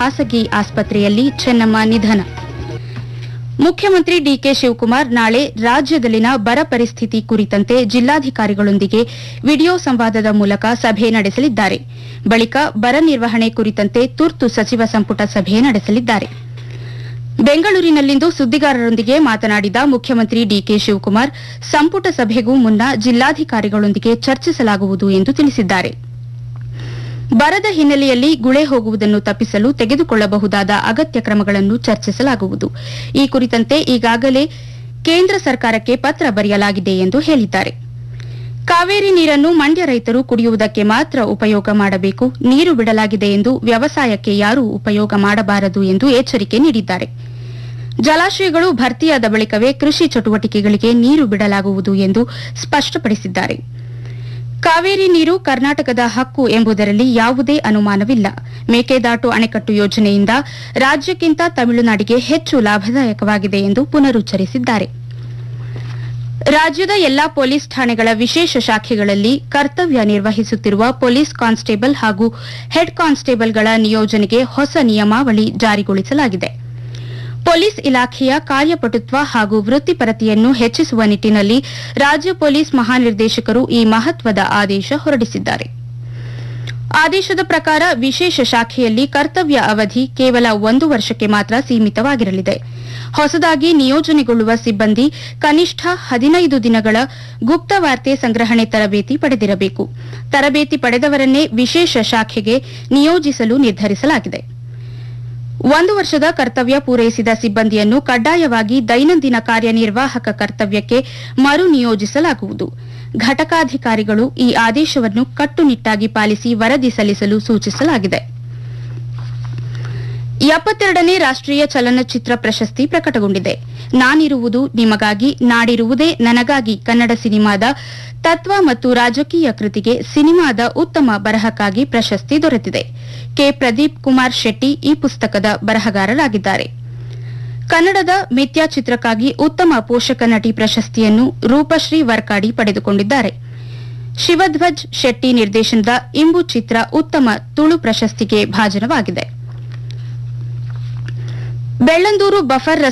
ಖಾಸಗಿ ಆಸ್ಪತ್ರೆಯಲ್ಲಿ ಚೆನ್ನಮ್ಮ ನಿಧನ ಮುಖ್ಯಮಂತ್ರಿ ಡಿಕೆ ಶಿವಕುಮಾರ್ ನಾಳೆ ರಾಜ್ಯದಲ್ಲಿನ ಬರ ಪರಿಸ್ಥಿತಿ ಕುರಿತಂತೆ ಜಿಲ್ಲಾಧಿಕಾರಿಗಳೊಂದಿಗೆ ವಿಡಿಯೋ ಸಂವಾದದ ಮೂಲಕ ಸಭೆ ನಡೆಸಲಿದ್ದಾರೆ ಬಳಿಕ ಬರ ನಿರ್ವಹಣೆ ಕುರಿತಂತೆ ತುರ್ತು ಸಚಿವ ಸಂಪುಟ ಸಭೆ ನಡೆಸಲಿದ್ದಾರೆ ಬೆಂಗಳೂರಿನಲ್ಲಿಂದು ಸುದ್ದಿಗಾರರೊಂದಿಗೆ ಮಾತನಾಡಿದ ಮುಖ್ಯಮಂತ್ರಿ ಡಿಕೆ ಶಿವಕುಮಾರ್ ಸಂಪುಟ ಸಭೆಗೂ ಮುನ್ನ ಜಿಲ್ಲಾಧಿಕಾರಿಗಳೊಂದಿಗೆ ಚರ್ಚಿಸಲಾಗುವುದು ಎಂದು ತಿಳಿಸಿದ್ದಾರೆ ಬರದ ಹಿನ್ನೆಲೆಯಲ್ಲಿ ಗುಳೆ ಹೋಗುವುದನ್ನು ತಪ್ಪಿಸಲು ತೆಗೆದುಕೊಳ್ಳಬಹುದಾದ ಅಗತ್ಯ ಕ್ರಮಗಳನ್ನು ಚರ್ಚಿಸಲಾಗುವುದು ಈ ಕುರಿತಂತೆ ಈಗಾಗಲೇ ಕೇಂದ್ರ ಸರ್ಕಾರಕ್ಕೆ ಪತ್ರ ಬರೆಯಲಾಗಿದೆ ಎಂದು ಹೇಳಿದ್ದಾರೆ ಕಾವೇರಿ ನೀರನ್ನು ಮಂಡ್ಯ ರೈತರು ಕುಡಿಯುವುದಕ್ಕೆ ಮಾತ್ರ ಉಪಯೋಗ ಮಾಡಬೇಕು ನೀರು ಬಿಡಲಾಗಿದೆ ಎಂದು ವ್ಯವಸಾಯಕ್ಕೆ ಯಾರೂ ಉಪಯೋಗ ಮಾಡಬಾರದು ಎಂದು ಎಚ್ಚರಿಕೆ ನೀಡಿದ್ದಾರೆ ಜಲಾಶಯಗಳು ಭರ್ತಿಯಾದ ಬಳಿಕವೇ ಕೃಷಿ ಚಟುವಟಿಕೆಗಳಿಗೆ ನೀರು ಬಿಡಲಾಗುವುದು ಎಂದು ಸ್ಪಷ್ಟಪಡಿಸಿದ್ದಾರೆ ಕಾವೇರಿ ನೀರು ಕರ್ನಾಟಕದ ಹಕ್ಕು ಎಂಬುದರಲ್ಲಿ ಯಾವುದೇ ಅನುಮಾನವಿಲ್ಲ ಮೇಕೆದಾಟು ಅಣೆಕಟ್ಟು ಯೋಜನೆಯಿಂದ ರಾಜ್ಯಕ್ಕಿಂತ ತಮಿಳುನಾಡಿಗೆ ಹೆಚ್ಚು ಲಾಭದಾಯಕವಾಗಿದೆ ಎಂದು ಪುನರುಚ್ಚರಿಸಿದ್ದಾರೆ ರಾಜ್ಯದ ಎಲ್ಲಾ ಪೊಲೀಸ್ ಠಾಣೆಗಳ ವಿಶೇಷ ಶಾಖೆಗಳಲ್ಲಿ ಕರ್ತವ್ಯ ನಿರ್ವಹಿಸುತ್ತಿರುವ ಪೊಲೀಸ್ ಕಾನ್ಸ್ಟೇಬಲ್ ಹಾಗೂ ಹೆಡ್ ಕಾನ್ಸ್ಟೇಬಲ್ಗಳ ನಿಯೋಜನೆಗೆ ಹೊಸ ನಿಯಮಾವಳಿ ಜಾರಿಗೊಳಿಸಲಾಗಿದೆ ಪೊಲೀಸ್ ಇಲಾಖೆಯ ಕಾರ್ಯಪಟುತ್ವ ಹಾಗೂ ವೃತ್ತಿಪರತೆಯನ್ನು ಹೆಚ್ಚಿಸುವ ನಿಟ್ಟಿನಲ್ಲಿ ರಾಜ್ಯ ಪೊಲೀಸ್ ಮಹಾನಿರ್ದೇಶಕರು ಈ ಮಹತ್ವದ ಆದೇಶ ಹೊರಡಿಸಿದ್ದಾರೆ ಆದೇಶದ ಪ್ರಕಾರ ವಿಶೇಷ ಶಾಖೆಯಲ್ಲಿ ಕರ್ತವ್ಯ ಅವಧಿ ಕೇವಲ ಒಂದು ವರ್ಷಕ್ಕೆ ಮಾತ್ರ ಸೀಮಿತವಾಗಿರಲಿದೆ ಹೊಸದಾಗಿ ನಿಯೋಜನೆಗೊಳ್ಳುವ ಸಿಬ್ಬಂದಿ ಕನಿಷ್ಠ ಹದಿನೈದು ದಿನಗಳ ಗುಪ್ತವಾರ್ತೆ ಸಂಗ್ರಹಣೆ ತರಬೇತಿ ಪಡೆದಿರಬೇಕು ತರಬೇತಿ ಪಡೆದವರನ್ನೇ ವಿಶೇಷ ಶಾಖೆಗೆ ನಿಯೋಜಿಸಲು ನಿರ್ಧರಿಸಲಾಗಿದೆ ಒಂದು ವರ್ಷದ ಕರ್ತವ್ಯ ಪೂರೈಸಿದ ಸಿಬ್ಬಂದಿಯನ್ನು ಕಡ್ಡಾಯವಾಗಿ ದೈನಂದಿನ ಕಾರ್ಯನಿರ್ವಾಹಕ ಕರ್ತವ್ಯಕ್ಕೆ ಮರು ನಿಯೋಜಿಸಲಾಗುವುದು ಘಟಕಾಧಿಕಾರಿಗಳು ಈ ಆದೇಶವನ್ನು ಕಟ್ಟುನಿಟ್ಟಾಗಿ ಪಾಲಿಸಿ ವರದಿ ಸಲ್ಲಿಸಲು ಸೂಚಿಸಲಾಗಿದೆ ಎಪ್ಪತ್ತೆರಡನೇ ರಾಷ್ಟೀಯ ಚಲನಚಿತ್ರ ಪ್ರಶಸ್ತಿ ಪ್ರಕಟಗೊಂಡಿದೆ ನಾನಿರುವುದು ನಿಮಗಾಗಿ ನಾಡಿರುವುದೇ ನನಗಾಗಿ ಕನ್ನಡ ಸಿನಿಮಾದ ತತ್ವ ಮತ್ತು ರಾಜಕೀಯ ಕೃತಿಗೆ ಸಿನಿಮಾದ ಉತ್ತಮ ಬರಹಕ್ಕಾಗಿ ಪ್ರಶಸ್ತಿ ದೊರೆತಿದೆ ಕೆ ಪ್ರದೀಪ್ ಕುಮಾರ್ ಶೆಟ್ಟಿ ಈ ಪುಸ್ತಕದ ಬರಹಗಾರರಾಗಿದ್ದಾರೆ ಕನ್ನಡದ ಮಿಥ್ಯಾ ಚಿತ್ರಕ್ಕಾಗಿ ಉತ್ತಮ ಪೋಷಕ ನಟಿ ಪ್ರಶಸ್ತಿಯನ್ನು ರೂಪಶ್ರೀ ವರ್ಕಾಡಿ ಪಡೆದುಕೊಂಡಿದ್ದಾರೆ ಶಿವಧ್ವಜ್ ಶೆಟ್ಟಿ ನಿರ್ದೇಶನದ ಇಂಬು ಚಿತ್ರ ಉತ್ತಮ ತುಳು ಪ್ರಶಸ್ತಿಗೆ ಭಾಜನವಾಗಿದೆ ಬೆಳ್ಳಂದೂರು ಬಫರ್